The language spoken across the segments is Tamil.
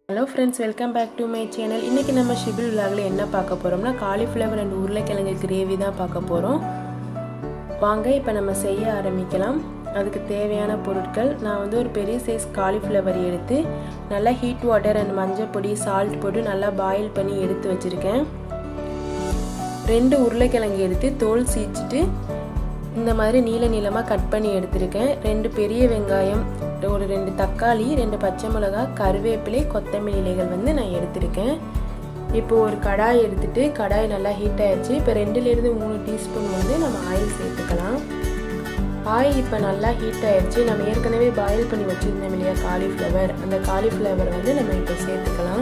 hello friends welcome back to my channel இன்றைக்கி நம்ம ஷிபில் விலாகில் என்ன பார்க்க போகிறோம்னா காலிஃப்ளவர் அண்ட் உருளைக்கிழங்கு கிரேவி தான் பார்க்க போகிறோம் வாங்க இப்போ நம்ம செய்ய ஆரம்பிக்கலாம் அதுக்கு தேவையான பொருட்கள் நான் வந்து ஒரு பெரிய சைஸ் காலிஃப்ளவர் எடுத்து நல்லா ஹீட் வாட்டர் அண்ட் மஞ்சள் பொடி சால்ட் போட்டு நல்லா பாயில் பண்ணி எடுத்து வச்சுருக்கேன் ரெண்டு உருளைக்கிழங்கு எடுத்து தோல் சீச்சிட்டு இந்த மாதிரி நீல நீளமாக கட் பண்ணி எடுத்திருக்கேன் ரெண்டு பெரிய வெங்காயம் ஒரு ரெண்டு தக்காளி ரெண்டு பச்சை மிளகா கருவேப்பிலை கொத்தமல்லி இலைகள் வந்து நான் எடுத்திருக்கேன் இப்போ ஒரு கடாய் எடுத்துட்டு கடாய் நல்லா ஹீட் ஆயிடுச்சு இப்போ ரெண்டுலேருந்து மூணு டீஸ்பூன் வந்து நம்ம ஆயில் சேர்த்துக்கலாம் ஆயில் இப்போ நல்லா ஹீட் ஆயிடுச்சு நம்ம ஏற்கனவே பாயில் பண்ணி வச்சுருந்தோம் இல்லையா காலிஃப்ளவர் அந்த காலிஃப்ளவர் வந்து நம்ம இப்போ சேர்த்துக்கலாம்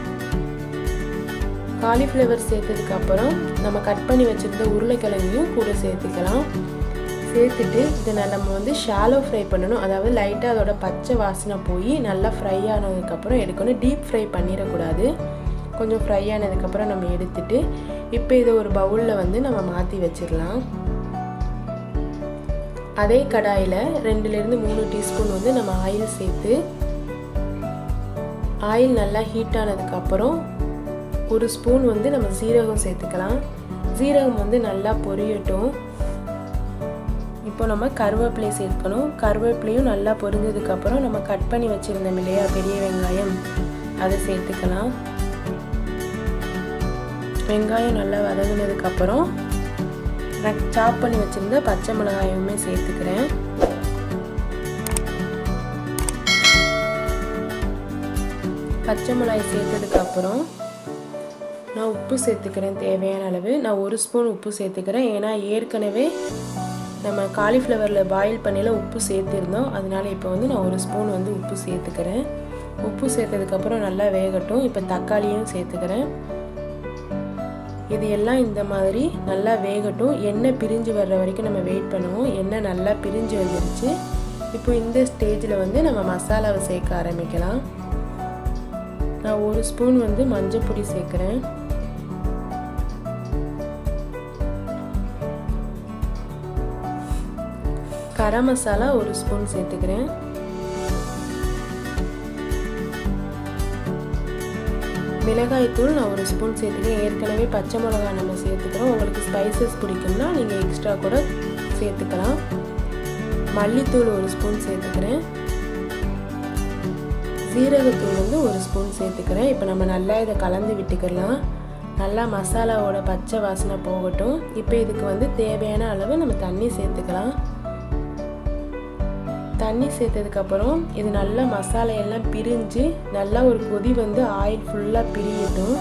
காலிஃப்ளவர் சேர்த்ததுக்கப்புறம் நம்ம கட் பண்ணி வச்சுருந்த உருளைக்கிழங்கையும் கூட சேர்த்துக்கலாம் சேர்த்துட்டு இதை நம்ம வந்து ஷாலோ ஃப்ரை பண்ணணும் அதாவது லைட்டாக அதோட பச்சை வாசனை போய் நல்லா ஃப்ரை ஆனதுக்கப்புறம் எடுக்கணும் டீப் ஃப்ரை பண்ணிடக்கூடாது கொஞ்சம் ஃப்ரை ஆனதுக்கப்புறம் நம்ம எடுத்துட்டு இப்போ இதை ஒரு பவுலில் வந்து நம்ம மாற்றி வச்சிடலாம் அதே கடாயில் ரெண்டுலேருந்து மூணு டீஸ்பூன் வந்து நம்ம ஆயில் சேர்த்து ஆயில் நல்லா ஹீட் ஆனதுக்கப்புறம் ஒரு ஸ்பூன் வந்து நம்ம சீரகம் சேர்த்துக்கலாம் சீரகம் வந்து நல்லா பொரியட்டும் இப்போ நம்ம கருவேப்பிலை சேர்க்கணும் கருவேப்பிலையும் நல்லா பொரிஞ்சதுக்கப்புறம் நம்ம கட் பண்ணி வச்சுருந்தோம் இல்லையா பெரிய வெங்காயம் அதை சேர்த்துக்கலாம் வெங்காயம் நல்லா வதங்கினதுக்கப்புறம் நான் சாப் பண்ணி வச்சுருந்த பச்சை மிளகாயுமே சேர்த்துக்கிறேன் பச்சை மிளகாய் சேர்த்ததுக்கப்புறம் நான் உப்பு சேர்த்துக்கிறேன் தேவையான அளவு நான் ஒரு ஸ்பூன் உப்பு சேர்த்துக்கிறேன் ஏன்னா ஏற்கனவே நம்ம காலிஃப்ளவரில் பாயில் பண்ணியில் உப்பு சேர்த்துருந்தோம் அதனால இப்போ வந்து நான் ஒரு ஸ்பூன் வந்து உப்பு சேர்த்துக்கிறேன் உப்பு சேர்த்ததுக்கப்புறம் நல்லா வேகட்டும் இப்போ தக்காளியும் சேர்த்துக்கிறேன் இது எல்லாம் இந்த மாதிரி நல்லா வேகட்டும் எண்ணெய் பிரிஞ்சு வர்ற வரைக்கும் நம்ம வெயிட் பண்ணுவோம் எண்ணெய் நல்லா பிரிஞ்சு வந்துருச்சு இப்போ இந்த ஸ்டேஜில் வந்து நம்ம மசாலாவை சேர்க்க ஆரம்பிக்கலாம் நான் ஒரு ஸ்பூன் வந்து மஞ்சள் பொடி சேர்க்குறேன் கரம் மசாலா ஒரு ஸ்பூன் சேர்த்துக்கிறேன் மிளகாய்த்தூள் நான் ஒரு ஸ்பூன் சேர்த்துக்கிறேன் ஏற்கனவே பச்சை மிளகா நம்ம சேர்த்துக்கிறோம் உங்களுக்கு ஸ்பைசஸ் பிடிக்கும்னா நீங்கள் எக்ஸ்ட்ரா கூட சேர்த்துக்கலாம் மல்லித்தூள் ஒரு ஸ்பூன் சேர்த்துக்கிறேன் சீரகத்தூள் வந்து ஒரு ஸ்பூன் சேர்த்துக்கிறேன் இப்போ நம்ம நல்லா இதை கலந்து விட்டுக்கலாம் நல்லா மசாலாவோட பச்சை வாசனை போகட்டும் இப்போ இதுக்கு வந்து தேவையான அளவு நம்ம தண்ணி சேர்த்துக்கலாம் தண்ணி சேர்த்ததுக்கப்புறம் இது நல்லா மசாலா எல்லாம் பிரிஞ்சு நல்லா ஒரு கொதி வந்து ஆயில் ஃபுல்லாக பிரியட்டும்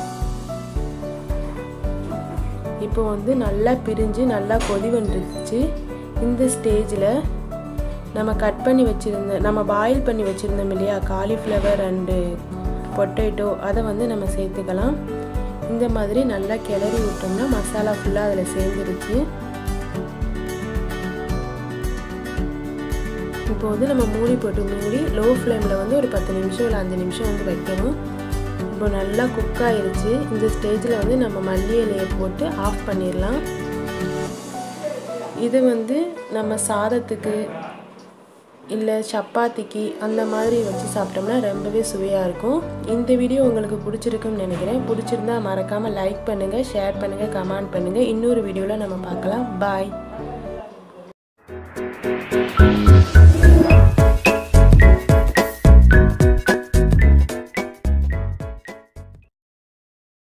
இப்போ வந்து நல்லா பிரிஞ்சு நல்லா கொதி வந்துருச்சு இந்த ஸ்டேஜில் நம்ம கட் பண்ணி வச்சுருந்த நம்ம பாயில் பண்ணி வச்சுருந்தோம் இல்லையா காலிஃப்ளவர் அண்டு பொட்டேட்டோ அதை வந்து நம்ம சேர்த்துக்கலாம் இந்த மாதிரி நல்லா கிளறி விட்டோம்னா மசாலா ஃபுல்லாக அதில் சேர்ந்துருச்சு இப்போ வந்து நம்ம மூடி போட்டு மூடி லோ ஃப்ளேமில் வந்து ஒரு பத்து நிமிஷம் இல்லை அஞ்சு நிமிஷம் வந்து வைக்கணும் இப்போ நல்லா குக் ஆயிருச்சு இந்த ஸ்டேஜில் வந்து நம்ம மல்லி இலையை போட்டு ஆஃப் பண்ணிடலாம் இது வந்து நம்ம சாதத்துக்கு இல்லை சப்பாத்திக்கு அந்த மாதிரி வச்சு சாப்பிட்டோம்னா ரொம்பவே சுவையாக இருக்கும் இந்த வீடியோ உங்களுக்கு பிடிச்சிருக்குன்னு நினைக்கிறேன் பிடிச்சிருந்தா மறக்காமல் லைக் பண்ணுங்கள் ஷேர் பண்ணுங்கள் கமெண்ட் பண்ணுங்கள் இன்னொரு வீடியோவில் நம்ம பார்க்கலாம் பாய்